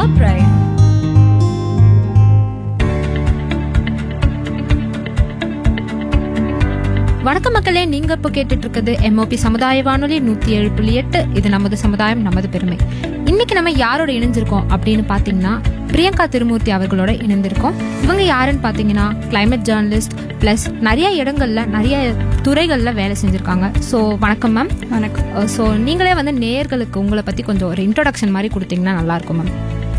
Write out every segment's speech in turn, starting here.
our pride. வணக்கம் மக்களே நீங்க இப்போ கேட்டுட்டு இருக்கிறது எம்ஓபி சமுதாய வானொலி நூத்தி ஏழு புள்ளி எட்டு இது நமது சமுதாயம் நமது பெருமை இன்னைக்கு நம்ம யாரோட இணைஞ்சிருக்கோம் அப்படின்னு பாத்தீங்கன்னா பிரியங்கா திருமூர்த்தி அவர்களோட இணைந்திருக்கோம் இவங்க யாருன்னு பாத்தீங்கன்னா கிளைமேட் ஜேர்னலிஸ்ட் பிளஸ் நிறைய இடங்கள்ல நிறைய துறைகள்ல வேலை செஞ்சிருக்காங்க ஸோ வணக்கம் மேம் வணக்கம் ஸோ நீங்களே வந்து நேயர்களுக்கு உங்களை பத்தி கொஞ்சம் ஒரு இன்ட்ரோடக்ஷன் மாதிரி கொடுத்தீங்கன்னா நல்லா இருக்கும் மேம்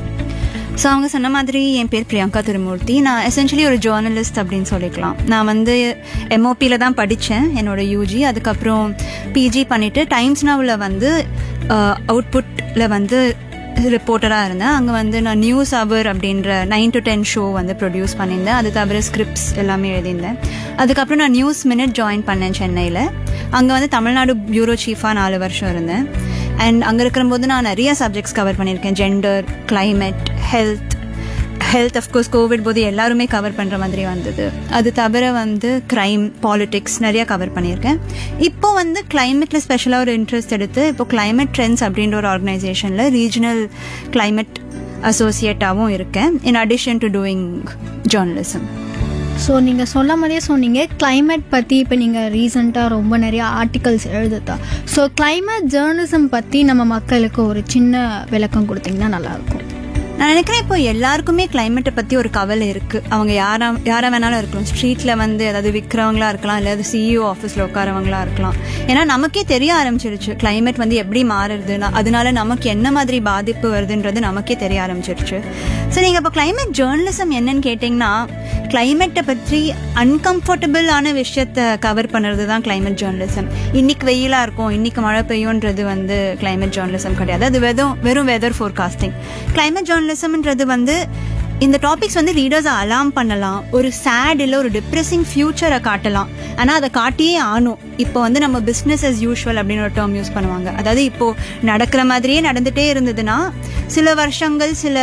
ஸோ அவங்க சொன்ன மாதிரி என் பேர் பிரியங்கா திருமூர்த்தி நான் எசென்ஷியலி ஒரு ஜேர்னலிஸ்ட் அப்படின்னு சொல்லிக்கலாம் நான் வந்து எம்ஓபியில் தான் படித்தேன் என்னோட யூஜி அதுக்கப்புறம் பிஜி பண்ணிவிட்டு டைம்ஸ் நவ்வில் வந்து அவுட்புட்டில் வந்து ரிப்போர்ட்டராக இருந்தேன் அங்கே வந்து நான் நியூஸ் அவர் அப்படின்ற நைன் டு டென் ஷோ வந்து ப்ரொடியூஸ் பண்ணியிருந்தேன் அது தவிர ஸ்கிரிப்ட்ஸ் எல்லாமே எழுதியிருந்தேன் அதுக்கப்புறம் நான் நியூஸ் மினிட் ஜாயின் பண்ணேன் சென்னையில் அங்கே வந்து தமிழ்நாடு பியூரோ சீஃபாக நாலு வருஷம் இருந்தேன் அண்ட் அங்கே இருக்கிறபோது நான் நிறைய சப்ஜெக்ட்ஸ் கவர் பண்ணியிருக்கேன் gender climate health health of course COVID போது எல்லாருமே கவர் பண்ணுற மாதிரி வந்தது அது தவிர வந்து க்ரைம் பாலிடிக்ஸ் நிறைய கவர் பண்ணியிருக்கேன் இப்போ வந்து கிளைமேட்டில் ஸ்பெஷலாக ஒரு இன்ட்ரெஸ்ட் எடுத்து இப்போ climate ட்ரெண்ட்ஸ் அப்படின்ற ஒரு ஆர்கனைசேஷனில் ரீஜனல் climate அசோசியேட்டாகவும் இருக்கேன் in addition to doing journalism so நீங்கள் சொல்ல மாதிரியே சொன்னீங்க climate பற்றி இப்போ நீங்கள் ரீசெண்டாக ரொம்ப நிறைய ஆர்டிகல்ஸ் எழுதுதா ஸோ climate ஜேர்னலிசம் பற்றி நம்ம மக்களுக்கு ஒரு சின்ன விளக்கம் கொடுத்தீங்கன்னா நல்லாயிருக்கும் நான் நினைக்கிறேன் இப்போ எல்லாருக்குமே கிளைமேட்டை பத்தி ஒரு கவலை இருக்கு அவங்க யாரா யாரா வேணாலும் இருக்கலாம் ஸ்ட்ரீட்ல வந்து ஏதாவது விற்கிறவங்களா இருக்கலாம் இல்லை சிஇஓ ஆஃபீஸ்ல உட்காரவங்களா இருக்கலாம் ஏன்னா நமக்கே தெரிய ஆரம்பிச்சிருச்சு கிளைமேட் வந்து எப்படி மாறுறது நா- அதனால நமக்கு என்ன மாதிரி பாதிப்பு வருதுன்றது நமக்கே தெரிய ஆரம்பிச்சிருச்சு ஸோ நீங்க இப்போ கிளைமேட் ஜேர்னலிசம் என்னன்னு கேட்டிங்கன்னா கிளைமேட்டை பற்றி அன்கம்ஃபர்டபுளான விஷயத்த கவர் பண்ணுறது தான் கிளைமேட் ஜேர்னலிசம் இன்னைக்கு வெயிலா இருக்கும் இன்னைக்கு மழை பெய்யும்ன்றது வந்து கிளைமேட் ஜேர்னலிசம் கிடையாது அது வெறும் வெறும் வெதர் ஃபோர்காஸ்டிங் கிளைமேட் ஜேர்னலிசம்ன்றது வந்து இந்த டாபிக்ஸ் வந்து ரீடர்ஸை அலாம் பண்ணலாம் ஒரு சேட் இல்லை ஒரு டிப்ரெசிங் ஃபியூச்சரை காட்டலாம் ஆனால் அதை காட்டியே ஆனும் இப்போ வந்து நம்ம பிஸ்னஸ் as யூஷுவல் அப்படின்னு ஒரு டேர்ம் யூஸ் பண்ணுவாங்க அதாவது இப்போ நடக்கிற மாதிரியே நடந்துட்டே இருந்ததுன்னா சில வருஷங்கள் சில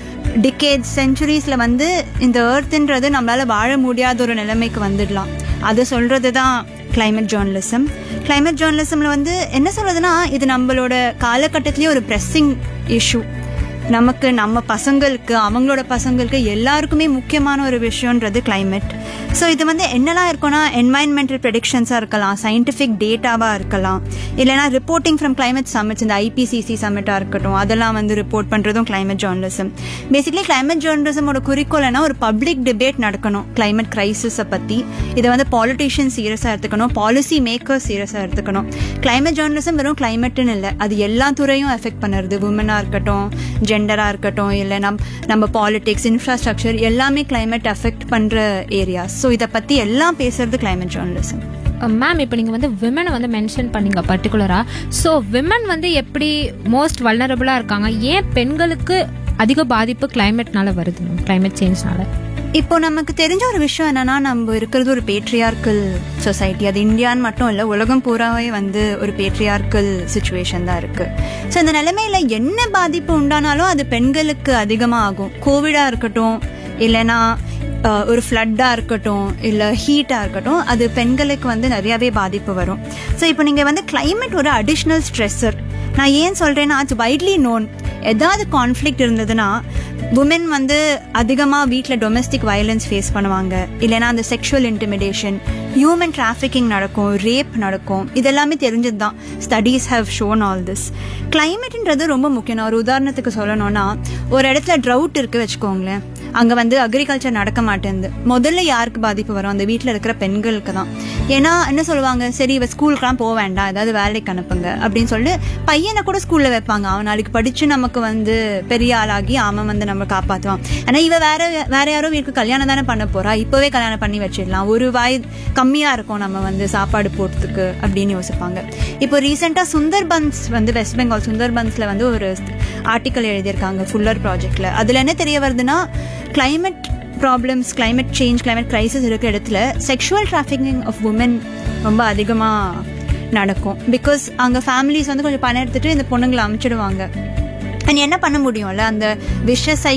டிகேட் செஞ்சுரிஸ்ல வந்து இந்த எர்த்ன்றது நம்மளால வாழ முடியாத ஒரு நிலைமைக்கு வந்துடலாம் அதை சொல்றது தான் climate ஜேர்னலிசம் climate ஜேர்னலிசம்ல வந்து என்ன சொல்றதுன்னா இது நம்மளோட காலகட்டத்திலேயே ஒரு ப்ரெஸ்ஸிங் இஷ்யூ நமக்கு நம்ம பசங்களுக்கு அவங்களோட பசங்களுக்கு எல்லாருக்குமே முக்கியமான ஒரு விஷயம்ன்றது climate ஸோ இது வந்து என்னெல்லாம் இருக்கும்னா என்வாயன்மெண்டல் ப்ரெடிக்ஷன்ஸாக இருக்கலாம் சயின்டிஃபிக் டேட்டாவாக இருக்கலாம் இல்லைனா ரிப்போர்ட்டிங் ஃப்ரம் climate சமிட்ஸ் இந்த ஐபிசிசி சமிட்டாக இருக்கட்டும் அதெல்லாம் வந்து ரிப்போர்ட் பண்ணுறதும் climate ஜேர்னலிசம் பேசிக்கலி climate ஜேர்னலிசமோட குறிக்கோள் என்ன ஒரு பப்ளிக் டிபேட் நடக்கணும் climate கிரைசிஸை பற்றி இதை வந்து பாலிட்டிஷியன் சீரியஸாக எடுத்துக்கணும் பாலிசி மேக்கர்ஸ் சீரியஸாக எடுத்துக்கணும் climate ஜேர்னலிசம் வெறும் கிளைமேட்டுன்னு இல்லை அது எல்லா துறையும் எஃபெக்ட் பண்ணுறது உமனாக இருக்கட்டும் ஜெண்டராக இருக்கட்டும் இல்லை நம் நம்ம பாலிடிக்ஸ் இன்ஃப்ராஸ்ட்ரக்சர் எல்லாமே climate அஃபெக்ட் பண்ணுற ஏரியாஸ் ஸோ இதை பற்றி எல்லாம் பேசுறது climate ஜேர்னலிசம் மேம் இப்போ நீங்கள் வந்து விமனை வந்து மென்ஷன் பண்ணீங்க பர்டிகுலராக ஸோ விமன் வந்து எப்படி மோஸ்ட் வல்னரபுளாக இருக்காங்க ஏன் பெண்களுக்கு அதிக பாதிப்பு கிளைமேட்னால வருது மேம் கிளைமேட் சேஞ்ச்னால இப்போ நமக்கு தெரிஞ்ச ஒரு விஷயம் என்னன்னா நம்ம இருக்கிறது ஒரு பேட்ரியார்க்கல் சொசைட்டி அது இந்தியான்னு மட்டும் இல்லை உலகம் பூராவே வந்து ஒரு பேட்ரியார்க்கல் சுச்சுவேஷன் தான் இருக்கு ஸோ இந்த நிலைமையில என்ன பாதிப்பு உண்டானாலும் அது பெண்களுக்கு அதிகமாக ஆகும் கோவிடா இருக்கட்டும் இல்லைன்னா அஹ், ஒரு ஃப்ளட்டாக இருக்கட்டும் இல்லை ஹீட்டாக இருக்கட்டும் அது பெண்களுக்கு வந்து நிறையாவே பாதிப்பு வரும் ஸோ இப்போ நீங்கள் வந்து climate ஒரு அடிஷ்னல் ஸ்ட்ரெஸ்ஸர் நான் ஏன் சொல்கிறேன்னா அது வைட்லி நோன் ஏதாவது கான்ஃப்ளிக்ட் இருந்ததுன்னா உமன் வந்து அதிகமாக வீட்டில் டொமஸ்டிக் வயலன்ஸ் ஃபேஸ் பண்ணுவாங்க இல்லைன்னா அந்த செக்ஷுவல் இன்டிமிடேஷன் ஹியூமன் டிராஃபிக்கிங் நடக்கும் ரேப் நடக்கும் இதெல்லாமே தெரிஞ்சது தான் studies have shown all this கிளைமேட்ன்றது ரொம்ப முக்கியம் நான் ஒரு உதாரணத்துக்கு சொல்லணும்னா ஒரு இடத்துல ட்ரவுட் இருக்கு வச்சுக்கோங்களேன் அங்கே வந்து அக்ரிகல்ச்சர் நடக்க மாட்டேங்குது முதல்ல யாருக்கு பாதிப்பு வரும் அந்த வீட்டில் இருக்கிற பெண்களுக்கு தான் ஏன்னா என்ன சொல்லுவாங்க சரி இவ ஸ்கூலுக்குலாம் போக வேண்டாம் ஏதாவது வேலைக்கு அனுப்புங்க அப்படின்னு சொல்லிட்டு பையனை கூட ஸ்கூலில் வைப்பாங்க அவன் நாளைக்கு படித்து நமக்கு வந்து பெரிய ஆளாகி அவன் வந்து நம்ம காப்பாற்றுவான் ஆனால் இவ வேற வேற யாரோ வீட்டுக்கு கல்யாணம் தானே பண்ண போறா இப்போவே கல்யாணம் பண்ணி வச்சிடலாம் ஒரு வாய் கம்மியாக இருக்கும் நம்ம வந்து சாப்பாடு போடுறதுக்கு அப்படின்னு யோசிப்பாங்க இப்போ ரீசெண்டாக சுந்தர்பன்ஸ் வந்து வெஸ்ட் பெங்கால் சுந்தர்பன்ஸில் வந்து ஒரு ஆர்டிக்கல் எழுதியிருக்காங்க ஃபுல்லர் ப்ராஜெக்ட்ல அதில் என்ன தெரிய வருதுன்னா climate problems climate change climate crisis இருக்கிற இடத்துல செக்ஷுவல் டிராஃபிக்கிங் ஆஃப் உமன் ரொம்ப அதிகமாக நடக்கும் பிகாஸ் அங்கே ஃபேமிலிஸ் வந்து கொஞ்சம் பணம் எடுத்துட்டு இந்த பொண்ணுங்களை அமுச்சிடுவாங்க அண்ட் என்ன பண்ண முடியும்ல அந்த விஷ